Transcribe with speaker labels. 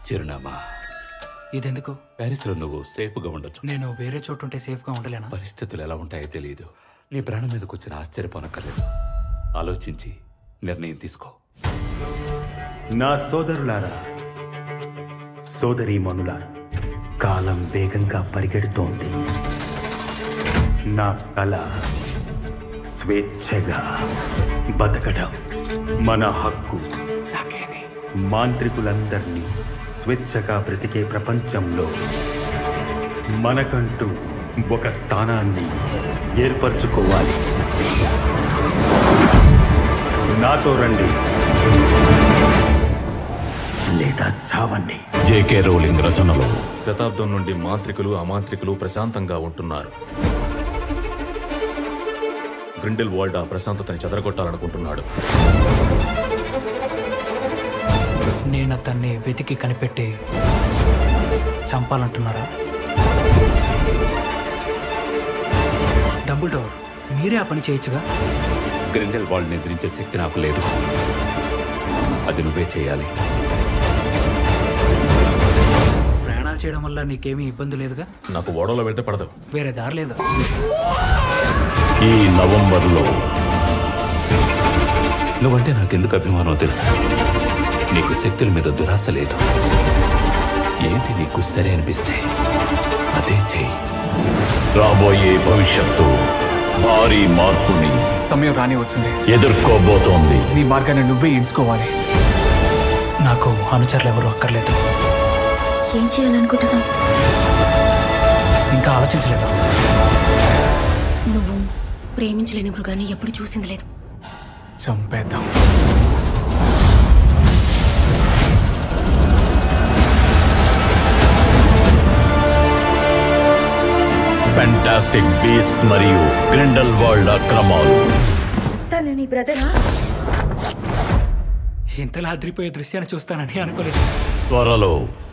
Speaker 1: చిరునామా
Speaker 2: ఇదెందుకు
Speaker 1: ప్యారిస్లో నువ్వు సేఫ్గా ఉండొచ్చు
Speaker 2: నేను వేరే చోటు ఉంటే సేఫ్గా ఉండలేనా
Speaker 1: పరిస్థితులు ఎలా ఉంటాయో తెలియదు నీ ప్రాణం మీదకి వచ్చిన ఆశ్చర్యపోనక్కర్లేదు ఆలోచించి నిర్ణయం తీసుకో
Speaker 3: నా సోదరులారా సోదరీమణులారా కాలం వేగంగా పరిగెడుతోంది నా కళ స్వేచ్ఛగా బతకడం మన హక్కు
Speaker 2: నాకేమి
Speaker 3: మాంత్రికులందరినీ స్వేచ్ఛగా బ్రతికే ప్రపంచంలో మనకంటూ ఒక స్థానాన్ని ఏర్పరచుకోవాలి నాతో రండి లేదా చావండి
Speaker 1: జేకే రోలింగ్ రచనలో
Speaker 4: శతాబ్దం నుండి మాంత్రికులు అమాంత్రికులు ప్రశాంతంగా ఉంటున్నారు గ్రిండిల్ వాల్డ్ ఆ ప్రశాంతతని చెదరగొట్టాలనుకుంటున్నాడు
Speaker 2: నేను అతన్ని వెతికి కనిపెట్టి చంపాలంటున్నారా డబుల్ డోర్ మీరే ఆ పని చేయొచ్చుగా
Speaker 1: గ్రిండెల్ వాల్డ్ నిద్రించే శక్తి నాకు లేదు అది నువ్వే చేయాలి
Speaker 2: ప్రయాణాలు చేయడం వల్ల నీకేమీ ఇబ్బంది లేదుగా
Speaker 4: నాకు ఓడలో వెళ్తే పడదు
Speaker 2: వేరే దారి లేదు
Speaker 1: ఈ నవంబర్లో నువ్వంటే నాకెందుకు అభిమానం తెలుసా నీకు శక్తుల మీద దురాశ లేదు ఏంటి నీకు సరే అనిపిస్తే అదే చెయ్యి రాబోయే భవిష్యత్తు భారీ మార్పుని
Speaker 2: సమయం రాని వచ్చింది
Speaker 1: ఎదుర్కోబోతోంది
Speaker 2: నీ మార్గాన్ని నువ్వే ఎంచుకోవాలి నాకు అనుచరులు ఎవరు అక్కర్లేదు
Speaker 5: ఏం చేయాలనుకుంటున్నావు
Speaker 2: ఇంకా ఆలోచించలేదు
Speaker 5: నువ్వు ప్రేమించలేని మృగాన్ని ఎప్పుడు చూసింది లేదు
Speaker 2: చంపేద్దాం
Speaker 1: ఫెంటాస్టిక్ బీస్ మరియు గ్రిండల్ వరల్డ్ అక్రమాలు
Speaker 5: తను నీ బ్రదరా
Speaker 2: ఇంతలా అదిరిపోయే దృశ్యాన్ని చూస్తానని అనుకోలేదు
Speaker 1: త్వరలో